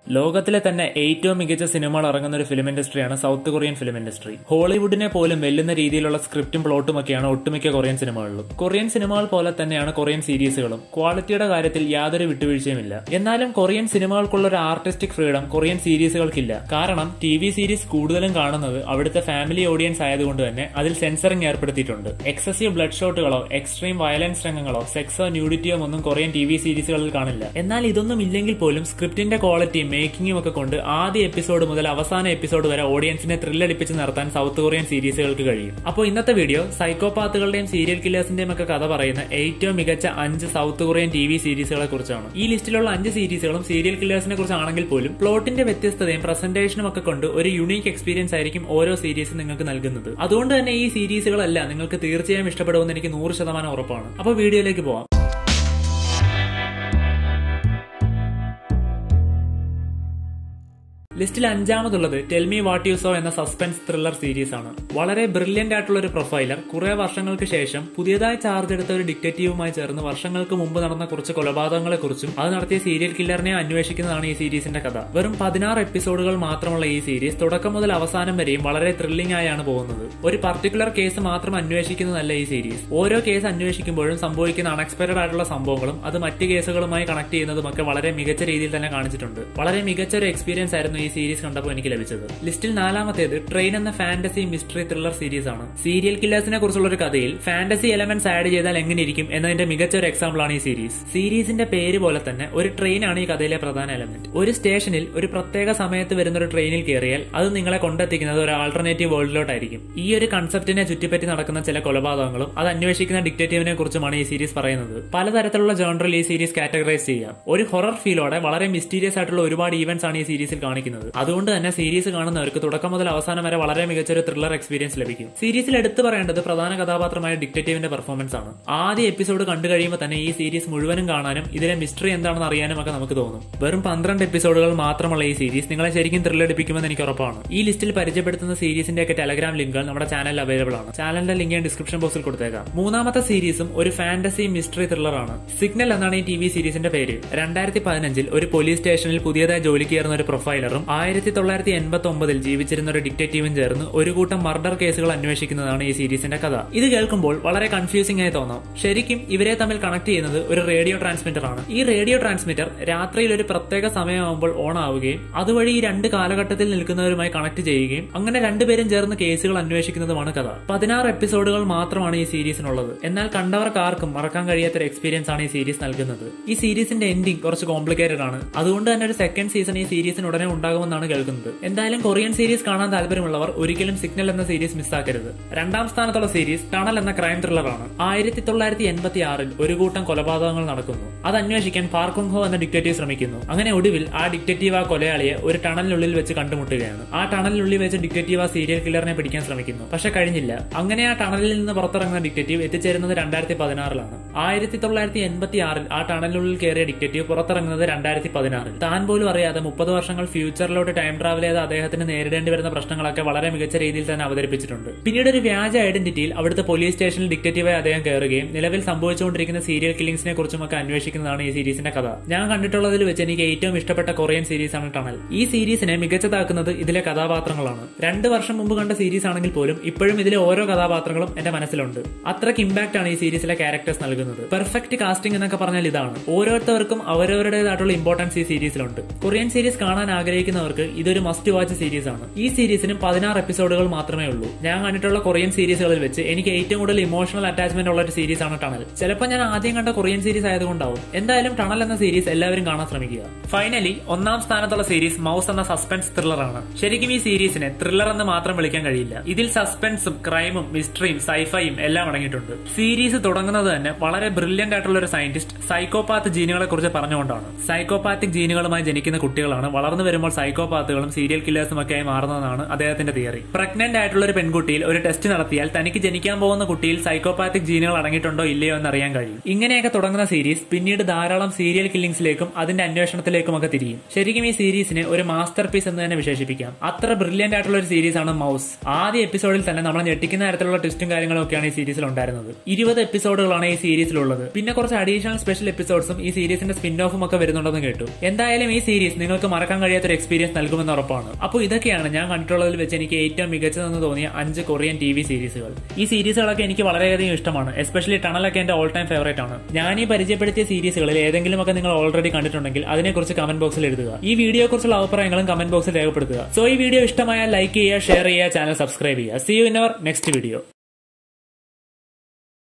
ലോകത്തിലെ തന്നെ ഏറ്റവും മികച്ച സിനിമകൾ ഇറങ്ങുന്ന ഒരു ഫിലിം ഇൻഡസ്ട്രിയാണ് സൗത്ത് കൊറിയൻ ഫിലിം ഇൻഡസ്ട്രി ഹോളിവുഡിനെ പോലും വെല്ലുന്ന രീതിയിലുള്ള സ്ക്രിപ്റ്റും പ്ലോട്ടും ഒക്കെയാണ് ഒട്ടുമിക്ക കൊറിയൻ സിനിമകളിലും കൊറിയൻ സിനിമകൾ പോലെ തന്നെയാണ് കൊറിയൻ സീരീസുകളും ക്വാളിറ്റിയുടെ കാര്യത്തിൽ യാതൊരു വിട്ടുവീഴ്ചയുമില്ല എന്നാലും കൊറിയൻ സിനിമകൾക്കുള്ള ഒരു ആർട്ടിസ്റ്റിക് ഫ്രീഡം കൊറിയൻ സീരീസുകൾക്കില്ല കാരണം ടി വി സീരീസ് കൂടുതലും കാണുന്നത് അവിടുത്തെ ഫാമിലി ഓഡിയൻസ് ആയതുകൊണ്ട് തന്നെ അതിൽ സെൻസറിംഗ് ഏർപ്പെടുത്തിയിട്ടുണ്ട് എക്സസീവ് ബ്ലഡ് ഷോട്ടുകളോ എക്സ്ട്രീം വയലൻസ് രംഗങ്ങളോ സെക്സോ ന്യൂഡിറ്റിയോ ഒന്നും കൊറിയൻ ടി വി സീരീസുകളിൽ കാണില്ല എന്നാൽ ഇതൊന്നും ഇല്ലെങ്കിൽ പോലും സ്ക്രിപ്റ്റിന്റെ ക്വാളിറ്റിയും മേക്കിങ്ങും ഒക്കെ കൊണ്ട് ആദ്യ എപ്പിസോഡ് മുതൽ അവസാന എപ്പിസോഡ് വരെ ഓഡിയൻസിനെ ത്രില്ലടിപ്പിച്ച് നിർത്താൻ സൗത്ത് കൊറിയൻ സീരീസുകൾക്ക് കഴിയും അപ്പോൾ ഇന്നത്തെ വീഡിയോ സൈക്കോപാത്തുകളുടെയും സീരിയൽ കില്ലേഴ്സിന്റെയും ഒക്കെ കഥ പറയുന്ന ഏറ്റവും മികച്ച അഞ്ച് സൗത്ത് കൊറിയൻ ടി വി സീരീസുകളെ കുറിച്ചാണ് ഈ ലിസ്റ്റിലുള്ള അഞ്ച് സീരീസുകളും സീരിയൽ കില്ലേഴ്സിനെ കുറിച്ചാണെങ്കിൽ പോലും പ്ലോട്ടിന്റെ വ്യത്യസ്തതയും പ്രസന്റേഷനും ഒക്കെ കൊണ്ട് ഒരു യുണീക്ക് എക്സ്പീരിയൻസ് ആയിരിക്കും ഓരോ സീരീസും നിങ്ങൾക്ക് നൽകുന്നത് അതുകൊണ്ട് തന്നെ ഈ സീരീസുകളെല്ലാം നിങ്ങൾക്ക് തീർച്ചയായും ഇഷ്ടപ്പെടുമെന്ന് എനിക്ക് നൂറ് ശതമാനം ഉറപ്പാണ് അപ്പോൾ വീഡിയോയിലേക്ക് പോവാം ലിസ്റ്റിൽ അഞ്ചാമതുള്ളത് tell me what you saw എന്ന സസ്പെൻസ് ത്രില്ലർ സീരീസ് ആണ് വളരെ ബ്രില്യന്റ് ആയിട്ടുള്ള ഒരു പ്രൊഫൈലർ കുറെ വർഷങ്ങൾക്ക് ശേഷം പുതിയതായി ചാർജ് എടുത്ത ഒരു ഡിറ്റക്റ്റീവുമായി ചേർന്ന് വർഷങ്ങൾക്ക് മുമ്പ് നടന്ന കുറച്ച് കൊലപാതകങ്ങളെ കുറിച്ചും അത് നടത്തിയ സീരിയൽ കില്ലറിനെ അന്വേഷിക്കുന്നതാണ് ഈ സീരീസിന്റെ കഥ വെറും പതിനാറ് എപ്പിസോഡുകൾ മാത്രമുള്ള ഈ സീരീസ് തുടക്കം മുതൽ അവസാനം വരെയും വളരെ ത്രില്ലിംഗ് ആയാണ് പോകുന്നത് ഒരു പർട്ടിക്കുലർ കേസ് മാത്രം അന്വേഷിക്കുന്നതല്ല ഈ സീരീസ് ഓരോ കേസ് അന്വേഷിക്കുമ്പോഴും സംഭവിക്കുന്ന അൺഎക്സ്പെക്ടഡ് ആയിട്ടുള്ള സംഭവങ്ങളും അത് മറ്റ് കേസുകളുമായി കണക്ട് ചെയ്യുന്നതും ഒക്കെ വളരെ മികച്ച രീതിയിൽ തന്നെ കാണിച്ചിട്ടുണ്ട് വളരെ മികച്ച ഒരു എക്സ്പീരിയൻസ് ആയിരുന്നു ഈ സീരീസ് കണ്ടപ്പോൾ എനിക്ക് ലഭിച്ചത് ലിസ്റ്റിൽ നാലാമത്തേത് ട്രെയിൻ എന്ന ഫാന്റസി മിസ്റ്ററി ത്രില്ലർ സീരീസ് ആണ് സീരിയൽ കില്ലേഴ്സിനെ കുറിച്ചുള്ള ഒരു കഥയിൽ ഫാന്റസി എലമെന്റ്സ് ആഡ് ചെയ്താൽ എങ്ങനെ ഇരിക്കും എന്നതിന്റെ മികച്ച ഒരു എക്സാമ്പിൾ ആണ് ഈ സീരീസ് സീരീസിന്റെ പേര് പോലെ തന്നെ ഒരു ട്രെയിൻ ആണ് ഈ കഥയിലെ പ്രധാന എലമെന്റ് ഒരു സ്റ്റേഷനിൽ ഒരു പ്രത്യേക സമയത്ത് വരുന്ന ഒരു ട്രെയിനിൽ കയറിയാൽ അത് നിങ്ങളെ കൊണ്ടെത്തിക്കുന്നത് ഒരു ആൾട്ടർനേറ്റീവ് വേൾഡിലോട്ടായിരിക്കും ഈ ഒരു കൺസെപ്റ്റിനെ ചുറ്റിപ്പറ്റി നടക്കുന്ന ചില കൊലപാതകങ്ങളും അത് അന്വേഷിക്കുന്ന ഡിക്റ്റേറ്റീവിനെ കുറിച്ചുമാണ് ഈ സീരീസ് പറയുന്നത് പലതരത്തിലുള്ള ജേണറിൽ ഈ സീരീസ് കാറ്റഗറൈസ് ചെയ്യാം ഒരു ഹൊറർ ഫീലോടെ വളരെ മിസ്റ്റീരിയസ് ആയിട്ടുള്ള ഒരുപാട് ഈവന്റ്സ് ആണ് ഈ സീരീസിൽ കാണിക്കുന്നത് അതുകൊണ്ട് തന്നെ സീരീസ് കാണുന്നവർക്ക് തുടക്കം മുതൽ അവസാനം വരെ വളരെ മികച്ച ഒരു ത്രില്ലർ എക്സ്പീരിയൻസ് ലഭിക്കും സീരീസിൽ എടുത്തു പറയേണ്ടത് പ്രധാന കഥാപാത്രമായ ഡിക്റ്റേറ്റീവിന്റെ പെർഫോമൻസ് ആണ് ആദ്യ എപ്പിസോഡ് കണ്ടു കഴിയുമ്പോൾ തന്നെ ഈ സീരീസ് മുഴുവനും കാണാനും ഇതിലെ മിസ്റ്ററി എന്താണെന്ന് അറിയാനും ഒക്കെ നമുക്ക് തോന്നും വെറും പന്ത്രണ്ട് എപ്പിസോഡുകൾ മാത്രമുള്ള ഈ സീരീസ് നിങ്ങളെ ശരിക്കും ത്രില്ലടിപ്പിക്കുമെന്ന് എനിക്ക് ഉറപ്പാണ് ഈ ലിസ്റ്റിൽ പരിചയപ്പെടുത്തുന്ന സീരീസിന്റെ ഒക്കെ ടെലഗ്രാം ലിങ്കുകൾ നമ്മുടെ ചാനലിൽ അവൈലബിൾ ആണ് ചാനലിന്റെ ലിങ്ക് ഞാൻ ഡിസ്ക്രിപ്ഷൻ ബോക്സിൽ കൊടുത്തേക്കാം മൂന്നാമത്തെ സീരീസും ഒരു ഫാന്റസി മിസ്റ്ററി ത്രില്ലർ ആണ് സിഗ്നൽ എന്നാണ് ഈ ടി വി സീരീസിന്റെ പേര് രണ്ടായിരത്തി പതിനഞ്ചിൽ ഒരു പോലീസ് സ്റ്റേഷനിൽ പുതിയതായി ജോലിക്ക് ചേർന്ന ഒരു പ്രൊഫൈലറും ആയിരത്തി തൊള്ളായിരത്തി എൺപത്തി ഒമ്പതിൽ ജീവിച്ചിരുന്ന ഒരു ഡിറ്റക്റ്റീവും ചേർന്ന് ഒരു കൂട്ടം മർഡർ കേസുകൾ അന്വേഷിക്കുന്നതാണ് ഈ സീരീസിന്റെ കഥ ഇത് കേൾക്കുമ്പോൾ വളരെ കൺഫ്യൂസിംഗ് ആയി തോന്നാം ശരിക്കും ഇവരെ തമ്മിൽ കണക്ട് ചെയ്യുന്നത് ഒരു റേഡിയോ ട്രാൻസ്മിറ്റർ ആണ് ഈ റേഡിയോ ട്രാൻസ്മിറ്റർ രാത്രിയിൽ ഒരു പ്രത്യേക സമയമാകുമ്പോൾ ഓൺ ആവുകയും അതുവഴി ഈ രണ്ട് കാലഘട്ടത്തിൽ നിൽക്കുന്നവരുമായി കണക്ട് ചെയ്യുകയും അങ്ങനെ രണ്ടുപേരും ചേർന്ന് കേസുകൾ അന്വേഷിക്കുന്നതുമാണ് കഥ പതിനാറ് എപ്പിസോഡുകൾ മാത്രമാണ് ഈ സീരീസിനുള്ളത് എന്നാൽ കണ്ടവർക്ക് ആർക്കും മറക്കാൻ കഴിയാത്ത ഒരു എക്സ്പീരിയൻസ് ആണ് ഈ സീരീസ് നൽകുന്നത് ഈ സീരീസിന്റെ എൻഡിങ് കുറച്ച് കോംപ്ലിക്കേറ്റഡ് ആണ് അതുകൊണ്ട് തന്നെ ഒരു സെക്കൻഡ് സീസൺ ഈ സീരീസിന് ഉടനെ ഉണ്ടാകുമെന്നാണ് കേൾക്കുന്നത് എന്തായാലും കൊറിയൻ സീരീസ് കാണാൻ താല്പര്യമുള്ളവർ ഒരിക്കലും സിഗ്നൽ എന്ന സീരീസ് മിസ്സാക്കരുത് രണ്ടാം സ്ഥാനത്തുള്ള സീരീസ് ടണൽ എന്ന ക്രൈം ത്രില്ലറാണ് ആയിരത്തി തൊള്ളായിരത്തി എൺപത്തി ആറിൽ ഒരു കൂട്ടം കൊലപാതകങ്ങൾ നടക്കുന്നു അത് അന്വേഷിക്കാൻ പാർക്കുംഹോ എന്ന ഡിക്റ്റേറ്റീവ് ശ്രമിക്കുന്നു അങ്ങനെ ഒടുവിൽ ആ ഡിക്റ്റേറ്റീവ് ആ കൊലയാളിയെ ഒരു ടണലിനുള്ളിൽ വെച്ച് കണ്ടുമുട്ടുകയാണ് ആ ടണലിനുള്ളിൽ വെച്ച് ഡിക്റ്റേറ്റീവ് ആ സീരിയൽ കില്ലറിനെ പിടിക്കാൻ ശ്രമിക്കുന്നു പക്ഷെ കഴിഞ്ഞില്ല അങ്ങനെ ആ ടണലിൽ നിന്ന് പുറത്തിറങ്ങുന്ന ഡിക്റ്റേറ്റീവ് എത്തിച്ചേരുന്നത് രണ്ടായിരത്തി പതിനാറിലാണ് ആയിരത്തി തൊള്ളായിരത്തി എൺപത്തി ആറിൽ ആ ടണലിനുള്ളിൽ കയറിയ ഡിക്റ്റേറ്റീവ് പുറത്തിറങ്ങുന്നത് രണ്ടായിരത്തി പതിനാറിൽ താൻ പോലും അറിയാതെ മുപ്പത് വർഷങ്ങൾ ഫ്യൂച്ചറിലോട്ട് ടൈം ട്രാവൽ ചെയ്ത അദ്ദേഹത്തിന് നേരിടേണ്ടി വരുന്ന പ്രശ്നങ്ങളൊക്കെ വളരെ മികച്ച രീതിയിൽ തന്നെ അവതരിപ്പിച്ചിട്ടുണ്ട് പിന്നീട് ഒരു വ്യാജ ഐഡന്റിറ്റിയിൽ അവിടുത്തെ പോലീസ് സ്റ്റേഷനിൽ ഡിക്റ്റേറ്റീവായി അദ്ദേഹം കയറുകയും നിലവിൽ സംഭവിച്ചുകൊണ്ടിരിക്കുന്ന സീരിയൽ കില്ലിംഗ്സിനെ കുറിച്ചുമൊക്കെ അന്വേഷിക്കുന്നതാണ് ഈ സീരീസിന്റെ കഥ ഞാൻ കണ്ടിട്ടുള്ളതിൽ വെച്ച് എനിക്ക് ഏറ്റവും ഇഷ്ടപ്പെട്ട കൊറിയൻ സീരീസ് ആണ് ടണൽ ഈ സീരീസിനെ മികച്ചതാക്കുന്നത് ഇതിലെ കഥാപാത്രങ്ങളാണ് രണ്ട് വർഷം മുമ്പ് കണ്ട സീരീസ് ആണെങ്കിൽ പോലും ഇപ്പോഴും ഇതിലെ ഓരോ കഥാപാത്രങ്ങളും എന്റെ മനസ്സിലുണ്ട് അത്രയ്ക്ക് ഇമ്പാക്ട് ആണ് ഈ സീരീസിലെ ക്യാരക്ടേഴ്സ് നൽകുന്നത് പെർഫെക്റ്റ് കാസ്റ്റിംഗ് എന്നൊക്കെ പറഞ്ഞാൽ ഇതാണ് ഓരോരുത്തർക്കും അവരവരുടേതായിട്ടുള്ള ഇമ്പോർട്ടൻസ് ഈ സീരീസിലുണ്ട് കൊറിയൻ സീരീസ് കാണാൻ ആഗ്രഹിക്കുന്നവർക്ക് ഇതൊരു മസ്റ്റ് വാച്ച് സീരീസ് ആണ് ഈ സീരീസിന് പതിനാറ് എപ്പിസോഡുകൾ മാത്രമേ ഉള്ളൂ ഞാൻ കണ്ടിട്ടുള്ള കൊറിയൻ സീരീസുകളിൽ വെച്ച് എനിക്ക് ഏറ്റവും കൂടുതൽ ഇമോഷണൽ അറ്റാച്ച്മെന്റ് ഉള്ള ഒരു സീരീസ് ആണ് ടണൽ ചിലപ്പോൾ ഞാൻ ആദ്യം കണ്ട കൊറിയൻ സീരീസ് ആയതുകൊണ്ടാവും എന്തായാലും ടണൽ എന്ന സീരീസ് എല്ലാവരും കാണാൻ ശ്രമിക്കുക ഫൈനലി ഒന്നാം സ്ഥാനത്തുള്ള സീരീസ് മൗസ് എന്ന സസ്പെൻസ് ത്രില്ലർ ആണ് ശരിക്കും ഈ സീരീസിനെ ത്രില്ലർ എന്ന് മാത്രം വിളിക്കാൻ കഴിയില്ല ഇതിൽ സസ്പെൻസും ക്രൈമും മിസ്റ്ററിയും സൈഫൈയും എല്ലാം അടങ്ങിയിട്ടുണ്ട് സീരീസ് തുടങ്ങുന്നത് തന്നെ വളരെ ബ്രില്യന്റ് ആയിട്ടുള്ള ഒരു സയന്റിസ്റ്റ് സൈക്കോപാത്ത് ജീനുകളെ കുറിച്ച് പറഞ്ഞുകൊണ്ടാണ് സൈക്കോപാത്തിക് ജീനുകളുമായി ജനിക്കുന്ന കുട്ടികളാണ് വളർന്നു വരുമ്പോൾ സൈക്കോപാത്തുകളും സീരിയൽ കില്ലേഴ്സും ഒക്കെ ആയി മാറുന്നതാണ് അദ്ദേഹത്തിന്റെ തിയറി പ്രഗ്നന്റ് ആയിട്ടുള്ള ഒരു പെൺകുട്ടിയിൽ ഒരു ടെസ്റ്റ് നടത്തിയാൽ തനിക്ക് ജനിക്കാൻ പോകുന്ന കുട്ടിയിൽ സൈക്കോപാത്തിക് ജീനുകൾ അടങ്ങിയിട്ടുണ്ടോ ഇല്ലയോ എന്ന് അറിയാൻ കഴിയും ഇങ്ങനെയൊക്കെ തുടങ്ങുന്ന സീരീസ് പിന്നീട് ധാരാളം സീരിയൽ കില്ലിംഗ്സിലേക്കും അതിന്റെ അന്വേഷണത്തിലേക്കും ഒക്കെ തിരിയും ശരിക്കും ഈ സീരീസിനെ ഒരു മാസ്റ്റർ പീസ് എന്ന് തന്നെ വിശേഷിപ്പിക്കാം അത്ര ബ്രില്യന്റ് ആയിട്ടുള്ള ഒരു സീരീസ് ആണ് മൗസ് ആദ്യ എപ്പിസോഡിൽ തന്നെ നമ്മളെ ഞെട്ടിക്കുന്ന തരത്തിലുള്ള ട്വിസ്റ്റും കാര്യങ്ങളും ഒക്കെയാണ് ഈ സീരീസിൽ ഉണ്ടായിരുന്നത് ഇരുപത് എപ്പിസോഡുകളാണ് ഈ സീരീസിലുള്ളത് പിന്നെ കുറച്ച് അഡീഷണൽ സ്പെഷ്യൽ എപ്പിസോഡ്സും ഈ സീരീസിന്റെ സ്പിൻ ഓഫും ഒക്കെ വരുന്നുണ്ടെന്ന് കേട്ടു എന്തായാലും ഈ സീരീസ് നിങ്ങൾക്ക് മറക്കാൻ കഴിയാത്ത ഒരു എക്സ്പീരിയൻസ് നൽകുമെന്ന് ഉറപ്പാണ് അപ്പോൾ ഇതൊക്കെയാണ് ഞാൻ കണ്ടിട്ടുള്ളതിൽ വെച്ച് എനിക്ക് ഏറ്റവും മികച്ചതെന്ന് തോന്നിയ അഞ്ച് കൊറിയൻ ടി വി സീരീസുകൾ ഈ സീരീസുകളൊക്കെ എനിക്ക് വളരെയധികം ഇഷ്ടമാണ് എസ്പെഷ്യലി ടണലൊക്കെ എന്റെ ഓൾ ടൈം ഫേവറേറ്റ് ആണ് ഞാൻ ഈ പരിചയപ്പെടുത്തിയ സീരീസുകളിൽ ഏതെങ്കിലും ഒക്കെ നിങ്ങൾ ഓൾറെഡി കണ്ടിട്ടുണ്ടെങ്കിൽ അതിനെക്കുറിച്ച് കമന്റ് ബോക്സിൽ എഴുതുക ഈ വീഡിയോ കുറിച്ചുള്ള അഭിപ്രായങ്ങളും കമന്റ് ബോക്സിൽ രേഖപ്പെടുത്തുക സോ ഈ വീഡിയോ ഇഷ്ടമായാൽ ലൈക്ക് ചെയ്യുക ഷെയർ ചെയ്യുക ചാനൽ സബ്സ്ക്രൈബ് ചെയ്യുക see you in our next video